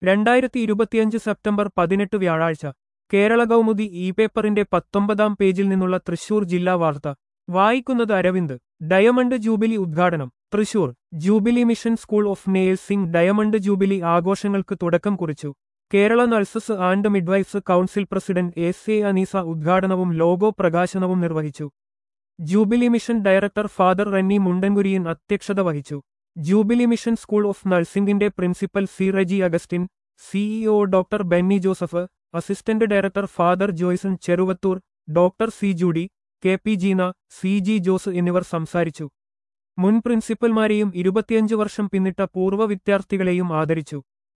രണ്ടായിരത്തി ഇരുപത്തിയഞ്ച് സെപ്റ്റംബർ പതിനെട്ട് വ്യാഴാഴ്ച കേരള കൗമുദി ഇ പേപ്പറിന്റെ പത്തൊമ്പതാം പേജിൽ നിന്നുള്ള തൃശൂർ ജില്ലാ വാർത്ത വായിക്കുന്നത് അരവിന്ദ് ഡയമണ്ട് ജൂബിലി ഉദ്ഘാടനം Thrissur jubilee mission school of nursing diamond jubilee ആഘോഷങ്ങൾക്ക് തുടക്കം കുറിച്ചു Kerala nurses and midwifes council president S A Aneesa ഉദ്ഘാടനവും ലോഗോ പ്രകാശനവും നിർവഹിച്ചു jubilee mission director father Renny Mundankuriyan അധ്യക്ഷത വഹിച്ചു ജൂബിലി മിഷൻ സ്കൂൾ ഓഫ് നഴ്സിംഗിന്റെ principal C Reji Augustine CEO doctor Benny Joseph assistant director father Joyson Cheruvathur doctor C Judy K P Jeena C G Jose എന്നിവർ സംസാരിച്ചു മുൻ പ്രിൻസിപ്പൽമാരെയും ഇരുപത്തിയഞ്ച് വർഷം പിന്നിട്ട പൂർവ്വ വിദ്യാർത്ഥികളെയും ആദരിച്ചു